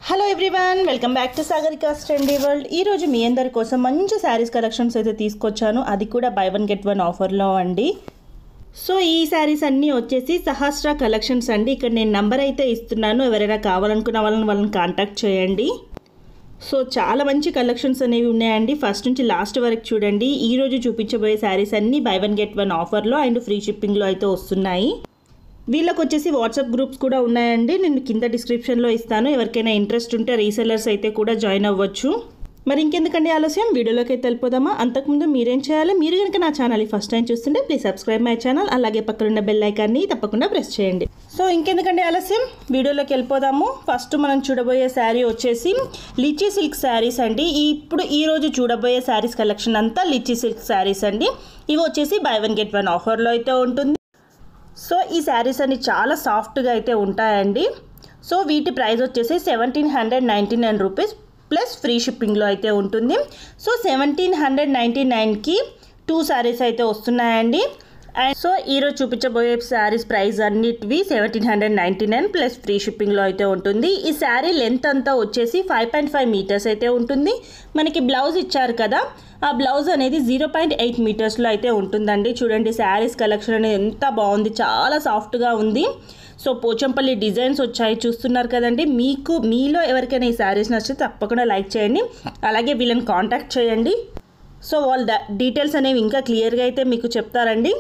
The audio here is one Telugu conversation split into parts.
hello everyone welcome back to Sagarika స్టెండీ వరల్డ్ ఈ రోజు మీ అందరి కోసం మంచి శారీస్ కలెక్షన్స్ అయితే తీసుకొచ్చాను అది కూడా బై వన్ గెట్ వన్ ఆఫర్లో అండి సో ఈ శారీస్ అన్నీ వచ్చేసి సహస్ర కలెక్షన్స్ అండి ఇక్కడ నేను నంబర్ అయితే ఇస్తున్నాను ఎవరైనా కావాలనుకున్న వాళ్ళని వాళ్ళని కాంటాక్ట్ చేయండి సో చాలా మంచి కలెక్షన్స్ అనేవి ఉన్నాయండి ఫస్ట్ నుంచి లాస్ట్ వరకు చూడండి ఈ రోజు చూపించబోయే శారీస్ అన్నీ బై వన్ గెట్ వన్ ఆఫర్లో అండ్ ఫ్రీ షిప్పింగ్లో అయితే వస్తున్నాయి వీళ్ళకి వచ్చేసి వాట్సాప్ గ్రూప్స్ కూడా ఉన్నాయండి నేను కింద డిస్క్రిప్షన్లో ఇస్తాను ఎవరికైనా ఇంట్రెస్ట్ ఉంటే రీసెల్లర్స్ అయితే కూడా జాయిన్ అవ్వచ్చు మరి ఇంకెందుకండి ఆలస్యం వీడియోలోకి అయితే వెళ్ళిపోదామా అంతకుముందు మీరేం చేయాలి మీరు కనుక నా ఛానల్ ఫస్ట్ టైం చూస్తుంటే ప్లీజ్ సబ్స్క్రైబ్ మై ఛానల్ అలాగే పక్కనున్న బెల్ ఐకాన్ని తప్పకుండా ప్రెస్ చేయండి సో ఇంకెందుకండి ఆలస్యం వీడియోలోకి వెళ్ళిపోదాము ఫస్ట్ మనం చూడబోయే శారీ వచ్చేసి లిచీ సిల్క్ శారీస్ అండి ఈ ఇప్పుడు ఈ రోజు చూడబోయే శారీస్ కలెక్షన్ అంతా లిచీ సిల్క్ శారీస్ అండి ఇవి వచ్చేసి బై వన్ గెట్ వన్ ఆఫర్లో అయితే ఉంటుంది సో ఈ శారీస్ అన్ని చాలా సాఫ్ట్గా అయితే ఉంటాయండి సో వీటి ప్రైస్ వచ్చేసి seventeen hundred ninety nine rupees plus free షిప్పింగ్లో అయితే ఉంటుంది సో సెవెంటీన్ హండ్రెడ్ నైంటీ నైన్కి టూ శారీస్ అయితే వస్తున్నాయండి అండ్ సో ఈరోజు చూపించబోయే శారీస్ ప్రైస్ అన్నిటివి seventeen hundred ninety nine plus free షిప్పింగ్లో అయితే ఉంటుంది ఈ శారీ లెంత్ అంతా వచ్చేసి ఫైవ్ పాయింట్ ఫైవ్ మీటర్స్ అయితే ఉంటుంది మనకి బ్లౌజ్ ఇచ్చారు కదా ఆ బ్లౌజ్ అనేది జీరో పాయింట్ ఎయిట్ మీటర్స్లో అయితే ఉంటుందండి చూడండి శారీస్ కలెక్షన్ అనేది ఎంత బాగుంది చాలా సాఫ్ట్గా ఉంది సో పోచంపల్లి డిజైన్స్ వచ్చాయి చూస్తున్నారు కదండి మీకు మీలో ఎవరికైనా ఈ శారీస్ నచ్చితే తప్పకుండా లైక్ చేయండి అలాగే వీళ్ళని కాంటాక్ట్ చేయండి సో వాళ్ళ డీటెయిల్స్ అనేవి ఇంకా క్లియర్గా అయితే మీకు చెప్తారండి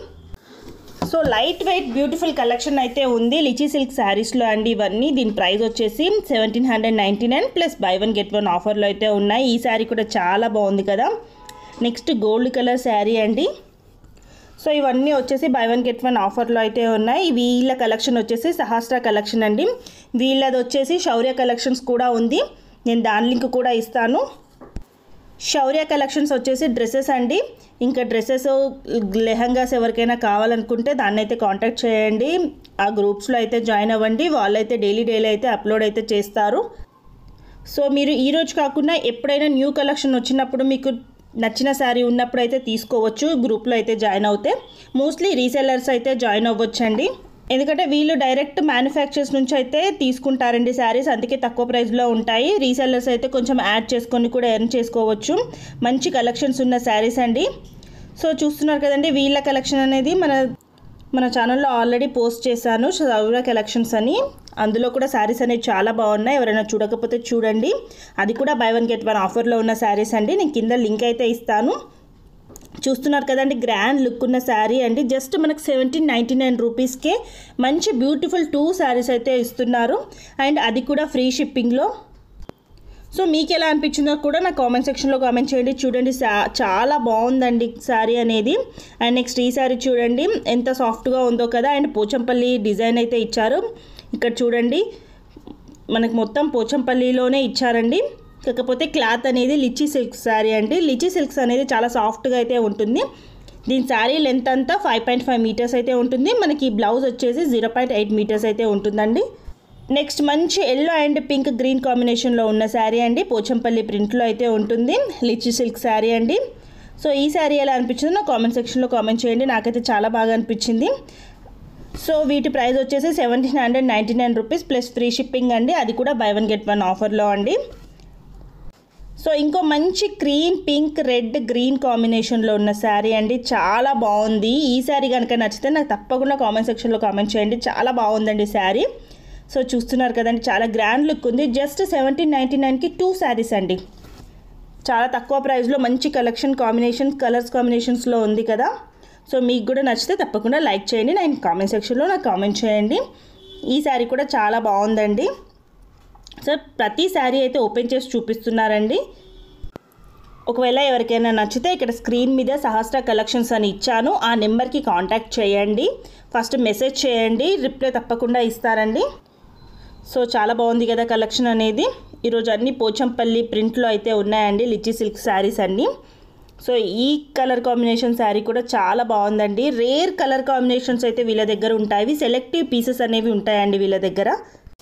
so light weight beautiful collection అయితే ఉంది లిచీ సిల్క్ శారీస్లో అండి ఇవన్నీ దీని ప్రైస్ వచ్చేసి seventeen hundred ninety nine plus buy one get one ఆఫర్లో అయితే ఉన్నాయి ఈ శారీ కూడా చాలా బాగుంది కదా నెక్స్ట్ గోల్డ్ కలర్ శారీ అండి సో ఇవన్నీ వచ్చేసి బై వన్ గెట్ వన్ ఆఫర్లో అయితే ఉన్నాయి వీళ్ళ కలెక్షన్ వచ్చేసి సహస్ర కలెక్షన్ అండి వీళ్ళది వచ్చేసి శౌర్య కలెక్షన్స్ కూడా ఉంది నేను దాని లింక్ కూడా ఇస్తాను శౌర్య కలెక్షన్స్ వచ్చేసి డ్రెస్సెస్ అండి ఇంకా డ్రెస్సెస్ లెహంగాస్ ఎవరికైనా కావాలనుకుంటే దాన్ని అయితే కాంటాక్ట్ చేయండి ఆ గ్రూప్స్లో అయితే జాయిన్ అవ్వండి వాళ్ళైతే డైలీ డైలీ అయితే అప్లోడ్ అయితే చేస్తారు సో మీరు ఈ రోజు కాకుండా ఎప్పుడైనా న్యూ కలెక్షన్ వచ్చినప్పుడు మీకు నచ్చిన శారీ ఉన్నప్పుడు అయితే తీసుకోవచ్చు గ్రూప్లో అయితే జాయిన్ అవుతే మోస్ట్లీ రీసెల్లర్స్ అయితే జాయిన్ అవ్వచ్చండి ఎందుకంటే వీళ్ళు డైరెక్ట్ మ్యానుఫ్యాక్చర్స్ నుంచి అయితే తీసుకుంటారండి శారీస్ అందుకే తక్కువ ప్రైస్లో ఉంటాయి రీసెల్లర్స్ అయితే కొంచెం యాడ్ చేసుకొని కూడా ఎర్న్ చేసుకోవచ్చు మంచి కలెక్షన్స్ ఉన్న శారీస్ అండి సో చూస్తున్నారు కదండి వీళ్ళ కలెక్షన్ అనేది మన మన ఛానల్లో ఆల్రెడీ పోస్ట్ చేశాను సౌర కలెక్షన్స్ అని అందులో కూడా శారీస్ అనేవి చాలా బాగున్నాయి ఎవరైనా చూడకపోతే చూడండి అది కూడా బై వన్ గెట్ వన్ ఆఫర్లో ఉన్న శారీస్ అండి నేను కింద లింక్ అయితే ఇస్తాను చూస్తున్నారు కదండి గ్రాండ్ లుక్ ఉన్న శారీ అండి జస్ట్ మనకు సెవెంటీన్ నైంటీ నైన్ రూపీస్కే మంచి బ్యూటిఫుల్ టూ శారీస్ అయితే ఇస్తున్నారు అండ్ అది కూడా ఫ్రీ షిప్పింగ్లో సో మీకు ఎలా అనిపించిందో కూడా నా కామెంట్ సెక్షన్లో కామెంట్ చేయండి చూడండి చాలా బాగుందండి శారీ అనేది అండ్ నెక్స్ట్ ఈ శారీ చూడండి ఎంత సాఫ్ట్గా ఉందో కదా అండ్ పోచంపల్లి డిజైన్ అయితే ఇచ్చారు ఇక్కడ చూడండి మనకు మొత్తం పోచంపల్లిలోనే ఇచ్చారండి కాకపోతే క్లాత్ అనేది లిచీ సిల్క్ శారీ అండి లిచీ సిల్క్స్ అనేది చాలా సాఫ్ట్గా అయితే ఉంటుంది దీని శారీ లెంత్ అంతా ఫైవ్ పాయింట్ ఫైవ్ మీటర్స్ అయితే ఉంటుంది మనకి బ్లౌజ్ వచ్చేసి జీరో పాయింట్ ఎయిట్ మీటర్స్ అయితే ఉంటుందండి నెక్స్ట్ మంచి ఎల్లో అండ్ పింక్ గ్రీన్ కాంబినేషన్లో ఉన్న శారీ అండి పోచంపల్లి ప్రింట్లో అయితే ఉంటుంది లిచీ సిల్క్ శారీ అండి సో ఈ శారీ ఎలా అనిపించిందో నా కామెంట్ సెక్షన్లో కామెంట్ చేయండి నాకైతే చాలా బాగా అనిపించింది సో వీటి ప్రైస్ వచ్చేసి seventeen hundred ninety nine rupees plus free shipping అండి అది కూడా బై వన్ గెట్ వన్ ఆఫర్లో అండి సో ఇంకో మంచి క్రీమ్ పింక్ రెడ్ గ్రీన్ కాంబినేషన్లో ఉన్న శారీ అండి చాలా బాగుంది ఈ శారీ కనుక నచ్చితే నాకు తప్పకుండా కామెంట్ సెక్షన్లో కామెంట్ చేయండి చాలా బాగుందండి శారీ సో చూస్తున్నారు కదండి చాలా గ్రాండ్ లుక్ ఉంది జస్ట్ సెవెంటీన్ నైంటీ నైన్కి టూ శారీస్ అండి చాలా తక్కువ ప్రైస్లో మంచి కలెక్షన్ కాంబినేషన్ కలర్స్ కాంబినేషన్స్లో ఉంది కదా సో మీకు కూడా నచ్చితే తప్పకుండా లైక్ చేయండి నేను కామెంట్ సెక్షన్లో నాకు కామెంట్ చేయండి ఈ శారీ కూడా చాలా బాగుందండి సో ప్రతి శారీ అయితే ఓపెన్ చేసి చూపిస్తున్నారండి ఒకవేళ ఎవరికైనా నచ్చితే ఇక్కడ స్క్రీన్ మీద సహస్ర కలెక్షన్స్ అని ఇచ్చాను ఆ నెంబర్కి కాంటాక్ట్ చేయండి ఫస్ట్ మెసేజ్ చేయండి రిప్లై తప్పకుండా ఇస్తారండి సో చాలా బాగుంది కదా కలెక్షన్ అనేది ఈరోజు అన్ని పోచంపల్లి ప్రింట్లో అయితే ఉన్నాయండి లిచీ సిల్క్ శారీస్ అన్నీ సో ఈ కలర్ కాంబినేషన్ శారీ కూడా చాలా బాగుందండి రేర్ కలర్ కాంబినేషన్స్ అయితే వీళ్ళ దగ్గర ఉంటాయి సెలెక్టివ్ పీసెస్ అనేవి ఉంటాయండి వీళ్ళ దగ్గర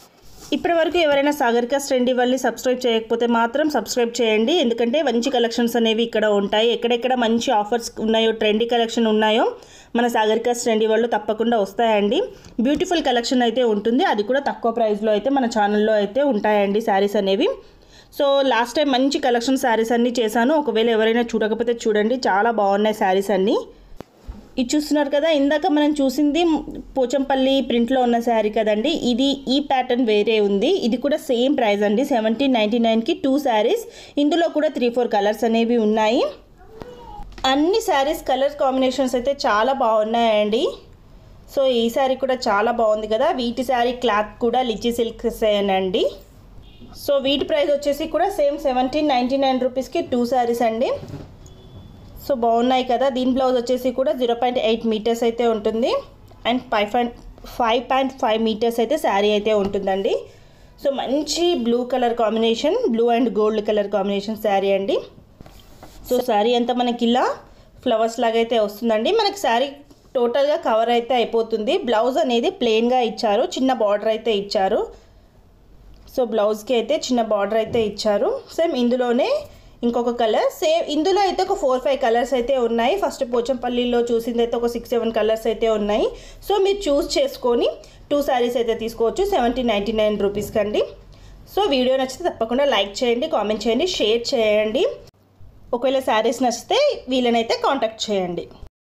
ఇప్పటి వరకు ఎవరైనా సాగరిక స్ట్రెండి వాళ్ళని సబ్స్క్రైబ్ చేయకపోతే మాత్రం సబ్స్క్రైబ్ చేయండి ఎందుకంటే మంచి కలెక్షన్స్ అనేవి ఇక్కడ ఉంటాయి ఎక్కడెక్కడ మంచి ఆఫర్స్ ఉన్నాయో ట్రెండీ కలెక్షన్ ఉన్నాయో మన సాగరిక స్ట్రెండి వాళ్ళు తప్పకుండా వస్తాయండి బ్యూటిఫుల్ కలెక్షన్ అయితే ఉంటుంది అది కూడా తక్కువ ప్రైస్లో అయితే మన ఛానల్లో అయితే ఉంటాయండి శారీస్ అనేవి సో లాస్ట్ టైం మంచి కలెక్షన్ శారీస్ అన్నీ చేశాను ఒకవేళ ఎవరైనా చూడకపోతే చూడండి చాలా బాగున్నాయి శారీస్ అన్నీ ఇది చూస్తున్నారు కదా ఇందాక మనం చూసింది పోచంపల్లి ప్రింట్లో ఉన్న శారీ కదండి ఇది ఈ ప్యాటర్న్ వేరే ఉంది ఇది కూడా సేమ్ ప్రైస్ అండి సెవెంటీన్ నైంటీ నైన్కి టూ శారీస్ ఇందులో కూడా త్రీ ఫోర్ కలర్స్ అనేవి ఉన్నాయి అన్ని శారీస్ కలర్ కాంబినేషన్స్ అయితే చాలా బాగున్నాయండి సో ఈ శారీ కూడా చాలా బాగుంది కదా వీటి శారీ క్లాత్ కూడా లిచి సిల్క్స్ అండి సో వీటి ప్రైస్ వచ్చేసి కూడా సేమ్ సెవెంటీన్ నైంటీ నైన్ రూపీస్కి టూ శారీస్ అండి సో బాగున్నాయి కదా దీని బ్లౌజ్ వచ్చేసి కూడా జీరో పాయింట్ ఎయిట్ మీటర్స్ అయితే ఉంటుంది and five point five point five meters అయితే శారీ అయితే ఉంటుందండి సో మంచి blue colour combination blue and gold colour combination sari అండి సో శారీ అంతా మనకి ఇలా ఫ్లవర్స్ లాగా అయితే వస్తుందండి మనకి శారీ టోటల్గా కవర్ అయితే అయిపోతుంది బ్లౌజ్ అనేది ప్లెయిన్గా ఇచ్చారు చిన్న బార్డర్ అయితే ఇచ్చారు సో బ్లౌజ్కి అయితే చిన్న బార్డర్ అయితే ఇచ్చారు సేమ్ ఇందులోనే ఇంకొక కలర్ సేమ్ ఇందులో అయితే ఒక ఫోర్ ఫైవ్ కలర్స్ అయితే ఉన్నాయి ఫస్ట్ పోచంపల్లిలో చూసింది అయితే ఒక సిక్స్ సెవెన్ కలర్స్ అయితే ఉన్నాయి సో మీరు చూస్ చేసుకొని టూ శారీస్ అయితే తీసుకోవచ్చు సెవెంటీన్ నైంటీ నైన్ రూపీస్కి అండి సో వీడియో నచ్చితే తప్పకుండా లైక్ చేయండి కామెంట్ చేయండి షేర్ చేయండి ఒకవేళ శారీస్ నచ్చితే వీళ్ళనైతే కాంటాక్ట్ చేయండి